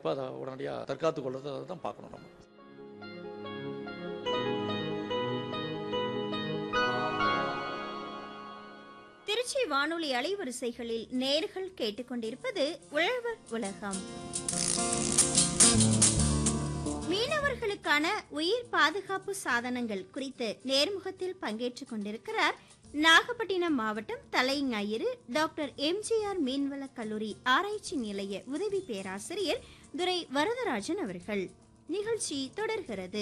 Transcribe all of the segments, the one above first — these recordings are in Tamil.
அப்போ அதை உடனடியாக தற்காத்து கொள்றதை தான் பார்க்கணும் நம்ம திருச்சி வானொலி அலைவரிசைகளில் நேர்கள் கேட்டுக்கொண்டிருப்பது உழவர் உலகம் மீனவர்களுக்கான உயிர் பாதுகாப்பு சாதனங்கள் குறித்து நேர்முகத்தில் பங்கேற்றுக் கொண்டிருக்கிறார் நாகப்பட்டினம் மாவட்டம் தலைஞாயிறு டாக்டர் எம்ஜிஆர் மீன்வள கல்லூரி ஆராய்ச்சி நிலைய உதவி பேராசிரியர் துரை வரதராஜன் அவர்கள் நிகழ்ச்சி தொடர்கிறது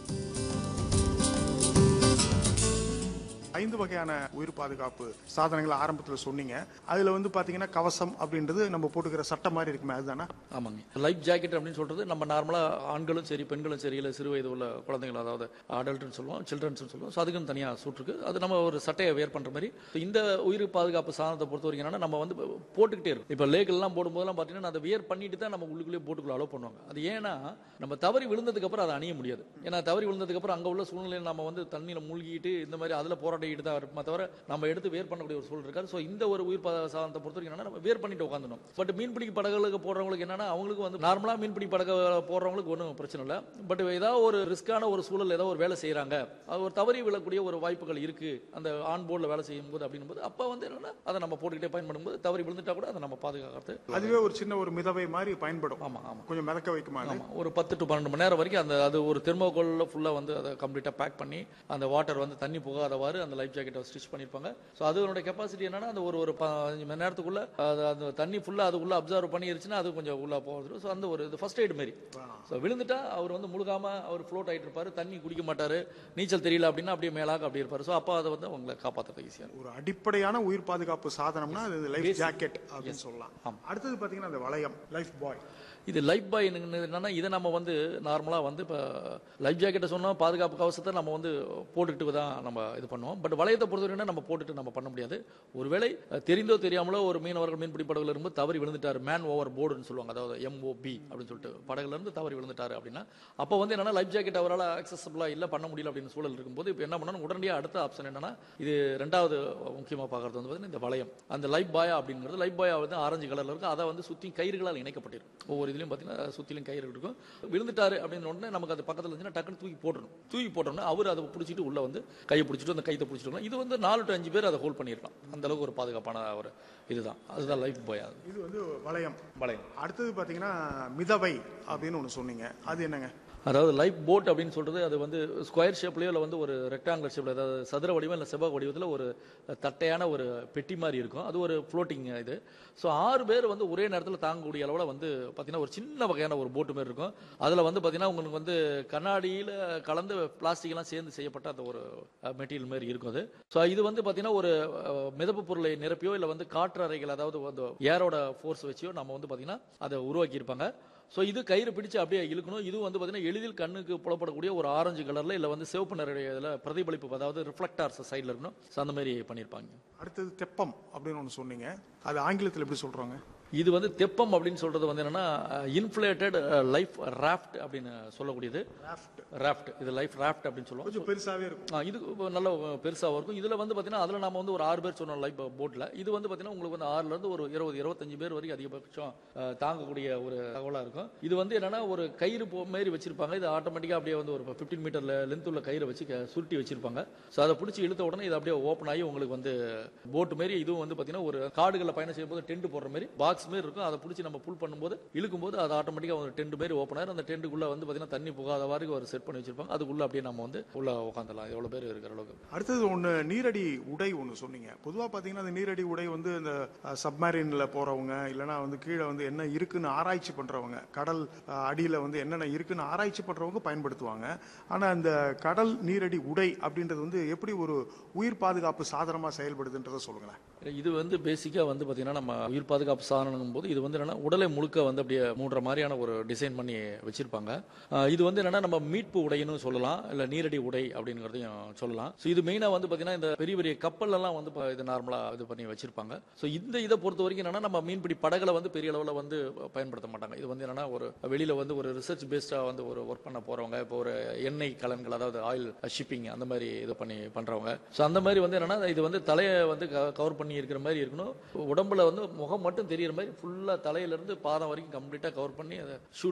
ஐந்து வகையான உயிர் பாதுகாப்பு சாதனங்கள் ஆரம்பத்தில் சொன்னீங்க அதுல வந்து பாத்தீங்கன்னா கவசம் அப்படின்றது நம்ம போட்டுக்கிற சட்டை மாதிரி இருக்குமே அதுதானே ஆமாங்க லைஃப் ஜாக்கெட் அப்படின்னு சொல்றது நம்ம நார்மலாக ஆண்களும் சரி பெண்களும் சரி இல்லை சிறு வயது உள்ள குழந்தைகள் அதாவது அடல்ட்னு சொல்லுவோம் சில்ட்ரன்ஸ் சொல்லுவோம் ஸோ அதுக்குன்னு தனியாக சூட் இருக்கு அது நம்ம ஒரு சட்டையை வேர் பண்ற மாதிரி இந்த உயிர் பாதுகாப்பு சாதனத்தை பொறுத்த வரைக்கும் என்னன்னா நம்ம வந்து போட்டுக்கிட்டே இருக்கும் இப்போ லேக்கெல்லாம் போடும்போதெல்லாம் பார்த்தீங்கன்னா அதை வியர் பண்ணிட்டு தான் நம்ம உள்ளுக்குள்ளே போட்டுக்குள்ள அலோவ் பண்ணுவாங்க அது ஏன்னா நம்ம தவறி விழுந்ததுக்கு அப்புறம் அதை அணிய முடியாது ஏன்னா தவறி விழுந்ததுக்கு அப்புறம் அங்கே உள்ள சூழ்நிலையில் நம்ம வந்து தண்ணியில் மூழ்கிட்டு இந்த மாதிரி அதில் போராடிக்கிட்டு தான் இருக்குமே தவிர நம்ம எடுத்து வேர் பண்ணக்கூடிய ஒரு சூழல் இருக்காது ஸோ இந்த ஒரு உயிர் பா- சாதனத்தை பொறுத்த வரைக்கும் என்னன்னா நம்ம வேர் பண்ணிட்டு உட்காந்துடும் பட் மீன்பிடி படகுகளுக்கு போடுறவங்களுக்கு என்னன்னா அவங்களுக்கு வந்து நார்மலாக மீன்பிடி படகு போடுறவங்களுக்கு ஒன்றும் பிரச்சனை இல்லை பட் ஏதாவது ஒரு ரிஸ்க்கான ஒரு சூழல் ஏதோ ஒரு வேலை செய்கிறாங்க அது ஒரு தவறி விழக்கூடிய ஒரு வாய்ப்புகள் இருக்கு அந்த ஆன் போர்டில் வேலை செய்யும் போது அப்படின்னும் போது அப்போ வந்து என்னன்னா அதை நம்ம போட்டுக்கிட்டே பயன்படும் போது தவறி விழுந்துட்டா கூட அதை நம்ம பாதுகாக்கிறது அதுவே ஒரு சின்ன ஒரு மிதவை மாதிரி பயன்படும் ஆமாம் ஆமாம் கொஞ்சம் மிதக்க வைக்குமா அது? ஆமா ஒரு பத்து டு பன்னெண்டு மணி நேரம் வரைக்கும் அந்த அது ஒரு தெர்மோகோலில் ஃபுல்லாக வந்து அதை கம்ப்ளீட்டாக பேக் பண்ணி அந்த வாட்டர் வந்து தண்ணி போகாதவாறு அந்த லைஃப் ஜாக்கெட்டை ஸ்டிச் பண்ணியிருப்பாங்க ஸோ அதோட கெப்பாசிட்டி என்னன்னா அந்த ஒரு ஒரு பதினஞ்சு மணி நேரத்துக்குள்ள அது அந்த தண்ணி ஃபுல்லாக அதுக்குள்ள அப்சர்வ் பண்ணிருச்சுன்னா அது கொஞ்சம் உள்ள போகுது ஸோ அந்த ஒரு இது ஃபர்ஸ்ட் எய்ட் மாரி ஸோ விழுந்துட்டா அவர் வந்து முழுகாம அவர் ஃப்ளோட் ஆயிட்டு இருப்பாரு தண்ணி குடிக்க மாட்டாரு நீச்சல் தெரியல அப்படின்னா அப்படியே மேலாக அப்படி இருப்பாரு ஸோ அப்போ அதை வந்து அவங்களை காப்பாற்றுறது ஈஸியாக இருக்கும் ஒரு அடிப்படையான உயிர் பாதுகாப்பு சாதனம்னா அது லைஃப் ஜாக்கெட் அப்படின்னு சொல்லலாம் அடுத்தது பாத்தீங்கன்னா அந்த வளையம் லைஃப் பாய் இது லைஃப் பாய் என்னன்னா இதை நம்ம வந்து நார்மலாக வந்து இப்போ லைஃப் ஜாக்கெட்டை சொன்னோம் பாதுகாப்பு கவசத்தை நம்ம வந்து போட்டுட்டு தான் நம்ம இது பண்ணுவோம் பட் வளையத்தை பொறுத்தவரைக்கும் நம்ம போட்டுட்டு நம்ம பண்ண முடியாது ஒருவேளை அஹ், தெரிந்தோ தெரியாமலோ ஒரு மீனவர்கள் மீன்பிடி படகுல இருந்து தவறி விழுந்துட்டாரு மேன் ஓவர் போர்டுன்னு சொல்லுவாங்க அதாவது எம்ஓபி அப்படின்னு சொல்லிட்டு படகுல இருந்து தவறி விழுந்துட்டாரு அப்படின்னா அப்போ வந்து என்னன்னா லைஃப் ஜாக்கெட் அவரால் அக்சசபிளா இல்லை பண்ண முடியல அப்படின்னு சூழல் இருக்கும்போது இப்போ என்ன பண்ணணும் உடனடியாக அடுத்த ஆப்ஷன் என்னன்னா இது ரெண்டாவது முக்கியமாக பார்க்கறது வந்து பார்த்தீங்கன்னா இந்த வளையம் அந்த லைஃப் பாயா அப்படிங்கிறது லைஃப் பாயா வந்து ஆரஞ்சு கலர்ல இருக்கும் அதை வந்து சுற்றி கயிறுகளால் இணைக்கப்பட்டிருக்கும் ஒவ்வொரு இதுலையும் பார்த்தீங்கன்னா சுற்றிலும் கயிறு இருக்கும் விழுந்துட்டாரு அப்படின்னு உடனே நமக்கு அது பக்கத்தில் இருந்துச்சுன்னா டக்குன்னு தூக்கி போட்டுரும் தூக்கி போட்டோம்னா அவர் அதை பிடிச்சிட்டு உள்ள வந்து கையை பிடிச்சிட்டு அந்த கைத்தை பிடிச்சிட்டு இது வந்து நாலு டு அஞ்சு பேர் அதை ஹோல்ட் பண்ணியிருக்கலாம் அந்த அளவுக்கு ஒரு பாதுகாப்பான ஒரு இதுதான் அதுதான் லைஃப் பாய் அது இது வந்து வளையம் வளையம் அடுத்தது பாத்தீங்கன்னா மிதவை அப்படின்னு ஒண்ணு சொன்னீங்க அது என்னங்க அதாவது லைஃப் போட் அப்படின்னு சொல்றது அது வந்து ஸ்கொயர் ஷேப்லயோ இல்லை வந்து ஒரு ரெக்டாங்குலர் ஷேப்ல அதாவது சதுர வடிவம் இல்லை செவ்வக வடிவத்தில் ஒரு தட்டையான ஒரு பெட்டி மாதிரி இருக்கும் அது ஒரு ஃப்ளோட்டிங் இது ஸோ ஆறு பேர் வந்து ஒரே நேரத்தில் தாங்கக்கூடிய அளவில் வந்து பார்த்தீங்கன்னா ஒரு சின்ன வகையான ஒரு போட்டு மாதிரி இருக்கும் அதில் வந்து பார்த்தீங்கன்னா உங்களுக்கு வந்து கண்ணாடியில் கலந்து பிளாஸ்டிக்லாம் சேர்ந்து செய்யப்பட்ட அந்த ஒரு மெட்டீரியல் மாதிரி இருக்கும் அது ஸோ இது வந்து பார்த்தீங்கன்னா ஒரு அஹ், மிதப்பு பொருளை நிரப்பியோ இல்லை வந்து காற்று அறைகள் அதாவது வந்து ஏரோட ஃபோர்ஸ் வச்சியோ நம்ம வந்து பார்த்தீங்கன்னா அதை உருவாக்கியிருப்பாங்க ஸோ இது கயிறு பிடிச்சு அப்படியே இழுக்கணும் இது வந்து பார்த்தீங்கன்னா எளிதில் கண்ணுக்கு புலப்படக்கூடிய ஒரு ஆரஞ்சு கலரில் இல்லை வந்து சிவப்பு நிற இதில் பிரதிபலிப்பு அதாவது ரிஃப்ளெக்டார்ஸ் சைடில் இருக்கணும் ஸோ அந்த மாதிரி பண்ணியிருப்பாங்க அடுத்தது தெப்பம் அப்படின்னு ஒண்ணு சொன்னீங்க அது ஆங்கிலத்தில் எப்படி சொல்றாங்க இது வந்து தெப்பம் அப்படின்னு சொல்றது வந்து என்னன்னா இன்ஃப்ளேட்டட் லைஃப் ராஃப்ட் அப்படின்னு சொல்லக்கூடியது ராஃப்ட் இது லைஃப் ராஃப்ட் அப்படின்னு சொல்லுவோம் கொஞ்சம் பெருசாவே இருக்கும் ஆ, இது இப்ப நல்ல பெருசாக இருக்கும் இதில் வந்து பார்த்தீங்கன்னா அதில் நம்ம வந்து ஒரு ஆறு பேர் சொன்னோம் லைஃப் போட்டில் இது வந்து பார்த்தீங்கன்னா உங்களுக்கு வந்து ஆறுலேருந்து ஒரு இருபது இருபத்தஞ்சு பேர் வரைக்கும் அதிகபட்சம் ஆ, தாங்கக்கூடிய ஒரு தகவலாக இருக்கும் இது வந்து என்னன்னா ஒரு கயிறு போ மாரி வச்சிருப்பாங்க இது ஆட்டோமேட்டிக்காக அப்படியே வந்து ஒரு ஃபிஃப்டீன் மீட்டர் லென்த் உள்ள கயிறை வச்சு க- சுருட்டி வச்சிருப்பாங்க ஸோ அதை பிடிச்சி இழுத்த உடனே இது அப்படியே ஓப்பன் ஆகி உங்களுக்கு வந்து போட் மாரி இதுவும் வந்து பார்த்தீங்கன்னா ஒரு காடுகளில் பயணம் செய்யும்போது டென்ட் போடுற மாதிரி பாக்ஸ் மாரி இருக்கும் அதை பிடிச்சி நம்ம புல் பண்ணும்போது இழுக்கும்போது அது ஆட்டோமேட்டிக்காக ஒரு டென்ட் மாரி ஓப்பன் ஆயிரும் அந்த டென்ட்டுக்குள்ள வந்து பார்த்தீங்கன்னா தண்ணி போகாத மாதிரி ஒரு செட் பண்ணி வச்சிருப்பாங்க அதுக்குள்ள அப்படியே நம்ம வந்து உள்ள உட்காந்துலாம் எவ்வளோ பேர் இருக்கிற அளவுக்கு அடுத்தது ஒண்ணு நீரடி உடை ஒண்ணு சொன்னீங்க பொதுவா பாத்தீங்கன்னா அந்த நீரடி உடை வந்து இந்த சப்மரீன்ல போறவங்க இல்லைன்னா வந்து கீழே வந்து என்ன இருக்குன்னு ஆராய்ச்சி பண்றவங்க கடல் அஹ், அடியில வந்து என்னென்ன இருக்குன்னு ஆராய்ச்சி பண்றவங்க பயன்படுத்துவாங்க ஆனா அந்த கடல் நீரடி உடை அப்படின்றது வந்து எப்படி ஒரு உயிர் பாதுகாப்பு சாதனமா செயல்படுதுன்றதை சொல்லுங்களேன் இது வந்து பேசிக்காக வந்து பார்த்தீங்கன்னா நம்ம உயிர் பாதுகாப்பு சாதனம் போது இது வந்து என்னன்னா உடலை முழுக்க வந்து அப்படியே மூடுற மாதிரியான ஒரு டிசைன் பண்ணி வச்சிருப்பாங்க ஆஹ் இது வந்து என்னன்னா நம்ம மீட்பு உடைன்னு சொல்லலாம் இல்லை நீரடி உடை அப்படிங்கிறதையும் சொல்லலாம் ஸோ இது மெயினாக வந்து பார்த்தீங்கன்னா இந்த பெரிய பெரிய கப்பல் எல்லாம் வந்து இப்ப இது நார்மலாக இது பண்ணி வச்சிருப்பாங்க ஸோ இந்த இதை பொறுத்த வரைக்கும் என்னன்னா நம்ம மீன்பிடி படகுல வந்து பெரிய அளவில் வந்து பயன்படுத்த மாட்டாங்க இது வந்து என்னன்னா ஒரு வெளியில வந்து ஒரு ரிசர்ச் பேஸ்டாக வந்து ஒரு ஒர்க் பண்ண போறவங்க இப்போ ஒரு எண்ணெய் கலன்கள் அதாவது ஆயில் ஷிப்பிங் அந்த மாதிரி இது பண்ணி பண்றவங்க ஸோ அந்த மாதிரி வந்து என்னன்னா இது வந்து தலையை வந்து கவர் பண்ணி இருக்கிற மாதிரி இருக்கணும் உடம்புல வந்து முகம் மட்டும் தெரியிற மாதிரி ஃபுல்லா தலையில இருந்து பாதம் வரைக்கும் கம்ப்ளீட்டா கவர் பண்ணி அதை ஷூட்